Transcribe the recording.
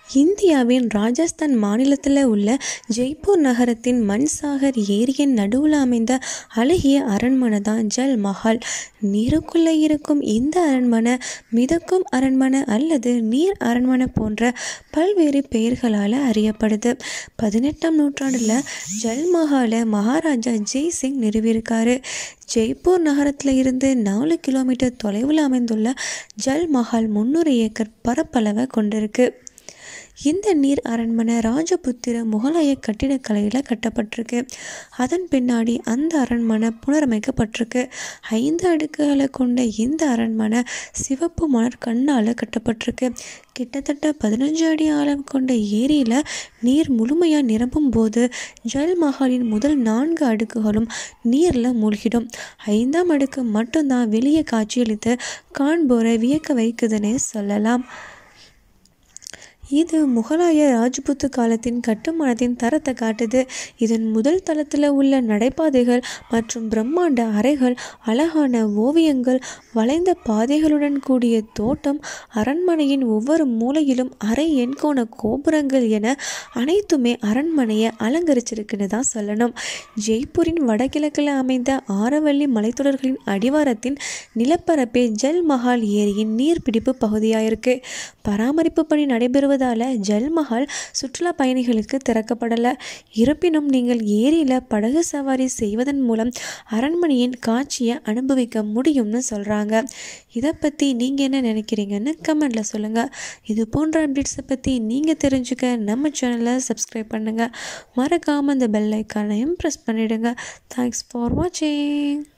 இந்தியாவின் ராஜஸ்தான் மாநிலத்தில் உள்ள ஜெய்ப்பூர் நகரத்தின் மன்சாகர் ஏரியின் நடுவில் அமைந்த அழகிய அரண்மனை தான் ஜல் மஹால் நீருக்குள்ளே இருக்கும் இந்த அரண்மனை மிதக்கும் அரண்மனை அல்லது நீர் அரண்மனை போன்ற பல்வேறு பெயர்களால் அறியப்படுது பதினெட்டாம் நூற்றாண்டில் ஜல் மஹாலை மகாராஜா ஜெய் சிங் நிறுவியிருக்காரு ஜெய்ப்பூர் நகரத்தில் இருந்து நாலு கிலோமீட்டர் தொலைவில் அமைந்துள்ள ஜல் மஹால் முந்நூறு ஏக்கர் பரப்பளவை கொண்டிருக்கு இந்த நீர் அரண்மனை ராஜபுத்திர முகலாய கட்டிடக்கலையில் கட்டப்பட்டிருக்கு அதன் பின்னாடி அந்த அரண்மனை புனரமைக்கப்பட்டிருக்கு ஐந்து அடுக்குகளை கொண்ட இந்த அரண்மனை சிவப்பு மலர் கண்ணால் கட்டப்பட்டிருக்கு கிட்டத்தட்ட பதினஞ்சு அடி ஆழம் கொண்ட ஏரியில் நீர் முழுமையாக நிரம்பும் போது ஜல் மஹாலின் முதல் நான்கு அடுக்குகளும் நீரில் மூழ்கிடும் ஐந்தாம் அடுக்கு மட்டும்தான் வெளியே காட்சியளித்து காண்போரை வியக்க வைக்குதுன்னே சொல்லலாம் இது முகலாய ராஜ்புத்து காலத்தின் கட்டுமானத்தின் தரத்தை காட்டுது இதன் முதல் தளத்தில் உள்ள நடைபாதைகள் மற்றும் பிரம்மாண்ட அறைகள் அழகான ஓவியங்கள் வளைந்த பாதைகளுடன் கூடிய தோட்டம் அரண்மனையின் ஒவ்வொரு மூலையிலும் அரை எண்கோண கோபுரங்கள் என அனைத்துமே அரண்மனையை அலங்கரிச்சிருக்குன்னு தான் சொல்லணும் ஜெய்ப்பூரின் வடகிழக்கில் அமைந்த ஆரவல்லி மலைத்தொடர்களின் அடிவாரத்தின் நிலப்பரப்பே ஜல் மஹால் ஏரியின் நீர்பிடிப்பு பகுதியாக இருக்கு பராமரிப்பு பணி நடைபெறுவதால் ஜல்மஹால் சுற்றுலா பயணிகளுக்கு திறக்கப்படலை இருப்பினும் நீங்கள் ஏரியில் படகு சவாரி செய்வதன் மூலம் அரண்மனையின் காட்சியை அனுபவிக்க முடியும்னு சொல்கிறாங்க இதை பற்றி நீங்கள் என்ன நினைக்கிறீங்கன்னு கமெண்டில் சொல்லுங்கள் இது போன்ற அப்டேட்ஸை பற்றி நீங்கள் தெரிஞ்சுக்க நம்ம சேனலை சப்ஸ்கிரைப் பண்ணுங்கள் மறக்காமல் அந்த பெல் ஐக்கானையும் ப்ரெஸ் பண்ணிவிடுங்க தேங்க்ஸ் ஃபார் வாட்சிங்